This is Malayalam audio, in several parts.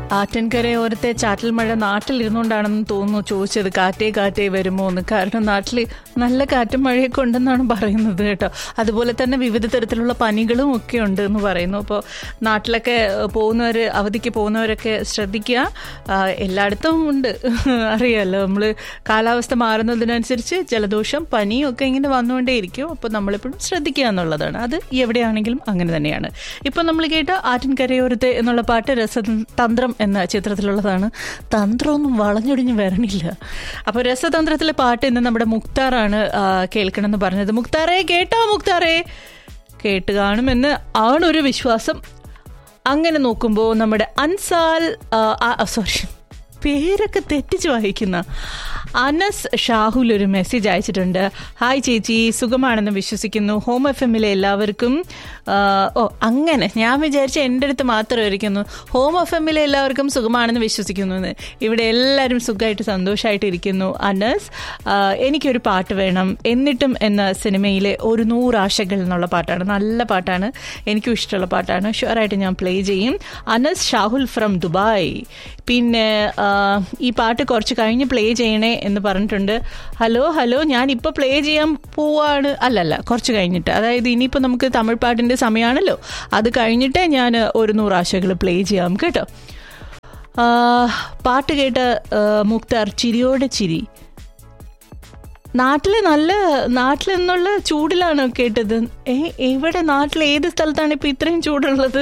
ആറ്റൻകരയോരത്തെ ചാറ്റൽ മഴ നാട്ടിലിരുന്നുകൊണ്ടാണെന്ന് തോന്നുന്നു ചോദിച്ചത് കാറ്റേ കാറ്റേ വരുമോ എന്ന് കാരണം നാട്ടിൽ നല്ല കാറ്റും മഴയൊക്കെ ഉണ്ടെന്നാണ് പറയുന്നത് കേട്ടോ അതുപോലെ തന്നെ വിവിധ തരത്തിലുള്ള പനികളും ഒക്കെ ഉണ്ട് എന്ന് പറയുന്നു അപ്പോൾ നാട്ടിലൊക്കെ പോകുന്നവർ അവധിക്ക് പോകുന്നവരൊക്കെ ശ്രദ്ധിക്കുക ആ, എല്ലായിടത്തും ഉണ്ട് അറിയാമല്ലോ നമ്മൾ കാലാവസ്ഥ മാറുന്നതിനനുസരിച്ച് ജലദോഷം പനിയും ഒക്കെ ഇങ്ങനെ വന്നുകൊണ്ടേയിരിക്കും അപ്പോൾ നമ്മളെപ്പോഴും ശ്രദ്ധിക്കുക എന്നുള്ളതാണ് അത് എവിടെയാണെങ്കിലും അങ്ങനെ തന്നെയാണ് ഇപ്പം നമ്മൾ കേട്ട ആറ്റിൻകരയോരത്തെ എന്നുള്ള പാട്ട് രസതന്ത്രം എന്ന ചിത്രത്തിലുള്ളതാണ് തന്ത്രമൊന്നും വളഞ്ഞൊടിഞ്ഞ് വരണില്ല അപ്പോൾ രസതന്ത്രത്തിലെ പാട്ട് ഇന്ന് നമ്മുടെ മുക്താറാണ് ആ, കേൾക്കണമെന്ന് പറഞ്ഞത് മുക്താറെ കേട്ടോ മുക്താറെ കേട്ട് കാണുമെന്ന് ആണൊരു വിശ്വാസം അങ്ങനെ നോക്കുമ്പോൾ നമ്മുടെ അൻസാൽ സോറി പേരൊക്കെ തെറ്റിച്ച് വായിക്കുന്ന അനസ് ഷാഹുൽ ഒരു മെസ്സേജ് അയച്ചിട്ടുണ്ട് ഹായ് ചേച്ചി സുഖമാണെന്ന് വിശ്വസിക്കുന്നു ഹോം എഫ് എമ്മിലെ എല്ലാവർക്കും ആ, ഓ അങ്ങനെ ഞാൻ വിചാരിച്ച എൻ്റെ അടുത്ത് മാത്രമായിരിക്കുന്നു ഹോം എഫ് എമ്മിലെ എല്ലാവർക്കും സുഖമാണെന്ന് വിശ്വസിക്കുന്നു എന്ന് ഇവിടെ എല്ലാവരും സുഖമായിട്ട് സന്തോഷമായിട്ട് ഇരിക്കുന്നു അനസ് ആ, എനിക്കൊരു പാട്ട് വേണം എന്നിട്ടും എന്ന സിനിമയിലെ ഒരു നൂറാശകൾ എന്നുള്ള പാട്ടാണ് നല്ല പാട്ടാണ് എനിക്കും ഇഷ്ടമുള്ള പാട്ടാണ് ഷുവറായിട്ട് ഞാൻ പ്ലേ ചെയ്യും അനസ് ഷാഹുൽ ഫ്രം ദുബായ് പിന്നെ ആ, ഈ പാട്ട് കുറച്ച് കഴിഞ്ഞ് പ്ലേ ചെയ്യണേ എന്ന് പറഞ്ഞിട്ടുണ്ട് ഹലോ ഹലോ ഞാൻ ഇപ്പോൾ പ്ലേ ചെയ്യാൻ പോവാണ് അല്ലല്ല കുറച്ച് കഴിഞ്ഞിട്ട് അതായത് ഇനിയിപ്പോൾ നമുക്ക് തമിഴ് പാട്ടിൻ്റെ സമയമാണല്ലോ അത് കഴിഞ്ഞിട്ടേ ഞാൻ ഒരു നൂറാശകൾ പ്ലേ ചെയ്യാം കേട്ടോ ആ, പാട്ട് കേട്ട ആ, മുക്താർ ചിരിയോടെ ചിരി നാട്ടില് നല്ല നാട്ടിൽ നിന്നുള്ള ചൂടിലാണ് കേട്ടത് ഏ എവിടെ നാട്ടിൽ ഏത് സ്ഥലത്താണ് ഇപ്പൊ ഇത്രയും ചൂടുള്ളത്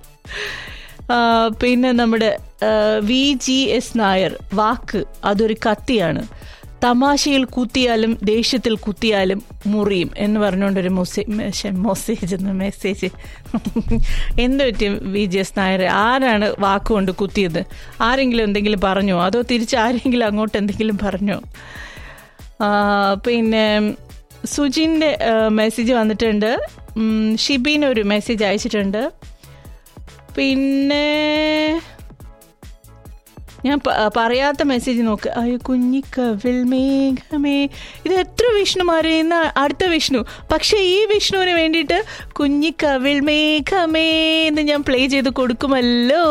ആ, പിന്നെ നമ്മുടെ വി ജി എസ് നായർ വാക്ക് അതൊരു കത്തിയാണ് തമാശയിൽ കുത്തിയാലും ദേഷ്യത്തിൽ കുത്തിയാലും മുറിയും എന്ന് പറഞ്ഞുകൊണ്ടൊരു മൊസേജ് മൊസേജ് എന്ന മെസ്സേജ് എന്ത് പറ്റി വി ജി എസ് നായർ ആരാണ് വാക്കുകൊണ്ട് കുത്തിയത് ആരെങ്കിലും എന്തെങ്കിലും പറഞ്ഞോ അതോ തിരിച്ച് ആരെങ്കിലും അങ്ങോട്ട് എന്തെങ്കിലും പറഞ്ഞോ ആ, പിന്നെ സുജിൻ്റെ മെസ്സേജ് വന്നിട്ടുണ്ട് ഉം, ഷിബീൻ ഒരു മെസ്സേജ് അയച്ചിട്ടുണ്ട് പിന്നെ ഞാൻ പ- പറയാത്ത മെസ്സേജ് നോക്ക് അയ്യോ കുഞ്ഞിക്കവിൽ മേഘമേ ഇത് എത്ര വിഷ്ണുമാരെ ഇന്ന് അടുത്ത വിഷ്ണു പക്ഷെ ഈ വിഷ്ണുവിന് വേണ്ടിയിട്ട് കുഞ്ഞിക്കവിൽ മേഘമേ എന്ന് ഞാൻ പ്ലേ ചെയ്ത് കൊടുക്കുമല്ലോ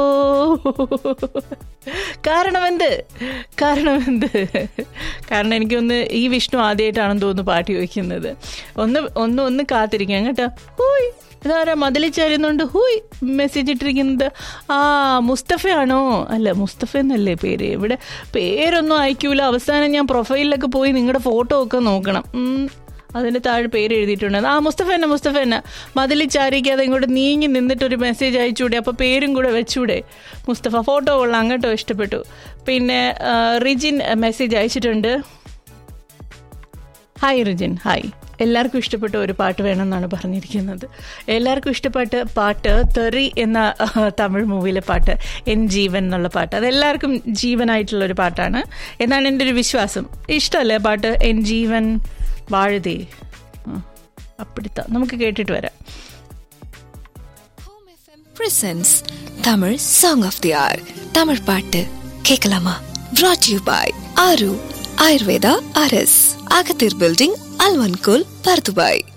കാരണം എന്ത് കാരണം എന്ത് കാരണം എനിക്കൊന്ന് ഈ വിഷ്ണു ആദ്യമായിട്ടാണെന്ന് തോന്നുന്നു പാട്ട് ചോദിക്കുന്നത് ഒന്ന് ഒന്ന് ഒന്ന് കാത്തിരിക്കാം കേട്ടോ ഹൂയ് ഇതാരാ മതിലിൽ ചേരുന്നുണ്ട് ഹൂയ് മെസ്സേജ് ഇട്ടിരിക്കുന്നത് ആ മുസ്തഫയാണോ അല്ല മുസ്തഫ എന്നല്ലേ പേര് ഇവിടെ പേരൊന്നും അയക്കൂല അവസാനം ഞാൻ പ്രൊഫൈലിലൊക്കെ പോയി നിങ്ങളുടെ ഫോട്ടോ ഒക്കെ നോക്കണം ഉം. അതിന്റെ താഴെ പേര് എഴുതിയിട്ടുണ്ട് ആ മുസ്തഫ തന്നെ മുസ്തഫ തന്നെ മതിലിൽ ചാരിക്കാതെ ഇങ്ങോട്ട് നീങ്ങി നിന്നിട്ട് ഒരു മെസ്സേജ് അയച്ചൂടെ അപ്പോൾ പേരും കൂടെ വെച്ചൂടെ മുസ്തഫ ഫോട്ടോ കൊള്ളാം അങ്ങോട്ടോ ഇഷ്ടപ്പെട്ടു പിന്നെ ആ, റിജിൻ മെസ്സേജ് അയച്ചിട്ടുണ്ട് ഹായ് റിജിൻ ഹായ് എല്ലാവർക്കും ഇഷ്ടപ്പെട്ട ഒരു പാട്ട് വേണമെന്നാണ് പറഞ്ഞിരിക്കുന്നത് എല്ലാവർക്കും ഇഷ്ടപ്പെട്ട പാട്ട് തെറി എന്ന ആ, തമിഴ് മൂവിയിലെ പാട്ട് എൻ ജീവൻ എന്നുള്ള പാട്ട് അത് എല്ലാവർക്കും ജീവനായിട്ടുള്ള ഒരു പാട്ടാണ് എന്നാണ് എൻ്റെ ഒരു വിശ്വാസം ഇഷ്ടമല്ലേ ആ പാട്ട് എൻ ജീവൻ വാഴുതേ ആ, അപ്പിടുത്ത നമുക്ക് കേട്ടിട്ട് വരാം presents Tamil Song of the Hour. Tamil பாட்டு கேட்கலாமா brought யூ பாய் ஆரு ஆயுர்வேதா அரஸ் அகத்தீர் பில்டிங் அல்வன்கோல் பர்துபாய்